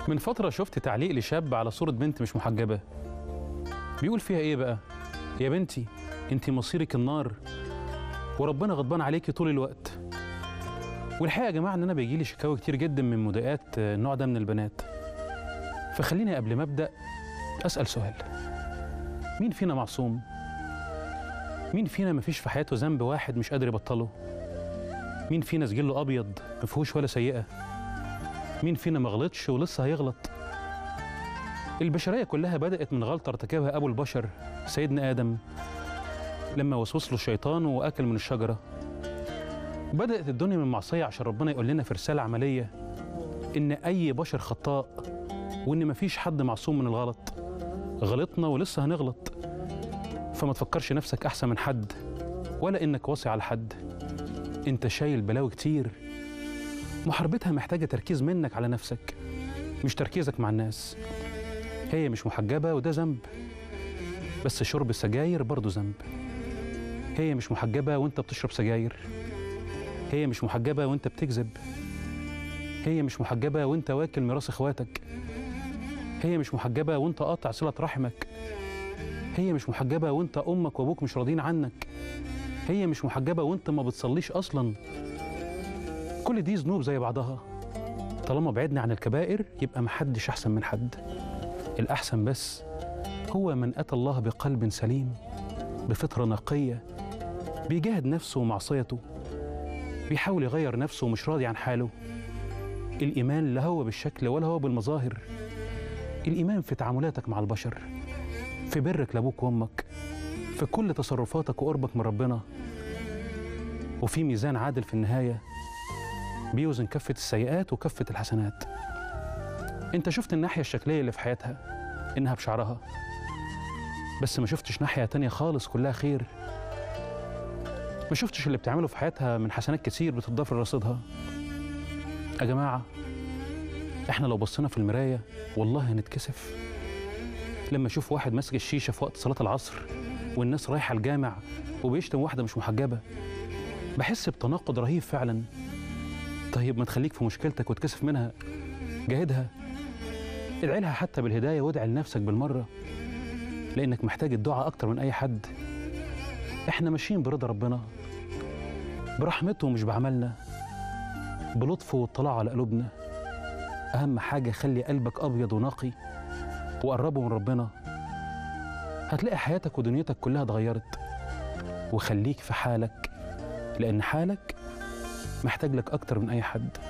من فترة شفت تعليق لشاب على صورة بنت مش محجبة بيقول فيها ايه بقى يا بنتي انت مصيرك النار وربنا غضبان عليكي طول الوقت والحقيقة يا جماعة ان انا بيجيلي شكاوي كتير جدا من مضايقات النوع ده من البنات فخليني قبل ما ابدأ اسأل سؤال مين فينا معصوم مين فينا مفيش في حياته ذنب واحد مش قادر يبطله مين فينا سجله ابيض مفيهوش ولا سيئة مين فينا ما غلطش ولسه هيغلط البشرية كلها بدأت من غلطة ارتكبها أبو البشر سيدنا آدم لما وسوس له الشيطان وأكل من الشجرة بدأت الدنيا من معصية عشان ربنا يقول لنا في رسالة عملية إن أي بشر خطاء وإن مفيش حد معصوم من الغلط غلطنا ولسه هنغلط فما تفكرش نفسك أحسن من حد ولا إنك واصي على حد أنت شايل بلاوي كتير محاربتها محتاجة تركيز منك على نفسك مش تركيزك مع الناس هي مش محجبة وده ذنب بس شرب السجاير برضه ذنب هي مش محجبة وانت بتشرب سجاير هي مش محجبة وانت بتكذب هي مش محجبة وانت واكل ميراث اخواتك هي مش محجبة وانت قاطع صلة رحمك هي مش محجبة وانت امك وابوك مش راضيين عنك هي مش محجبة وانت ما بتصليش اصلا كل دي ذنوب زي بعضها طالما بعدنا عن الكبائر يبقى محدش احسن من حد الأحسن بس هو من أتى الله بقلب سليم بفطرة نقية بيجاهد نفسه ومعصيته بيحاول يغير نفسه ومش راضي عن حاله الإيمان لا هو بالشكل ولا هو بالمظاهر الإيمان في تعاملاتك مع البشر في برك لأبوك وأمك في كل تصرفاتك وقربك من ربنا وفي ميزان عادل في النهاية بيوزن كفة السيئات وكفة الحسنات انت شفت الناحية الشكلية اللي في حياتها انها بشعرها بس ما شفتش ناحية تانية خالص كلها خير ما شفتش اللي بتعمله في حياتها من حسنات كتير بتضاف لرصيدها يا جماعة احنا لو بصينا في المراية والله هنتكسف لما اشوف واحد ماسك الشيشة في وقت صلاة العصر والناس رايحة الجامع وبيشتم واحدة مش محجبة بحس بتناقض رهيب فعلا طيب ما تخليك في مشكلتك وتكسف منها جاهدها ادعي لها حتى بالهداية وادعي لنفسك بالمرة لأنك محتاج الدعاء أكتر من أي حد إحنا ماشيين برضا ربنا برحمته مش بعملنا بلطفه واطلاعه على قلوبنا أهم حاجة خلي قلبك أبيض ونقي وقربه من ربنا هتلاقي حياتك ودنيتك كلها اتغيرت وخليك في حالك لأن حالك محتاج لك أكتر من أي حد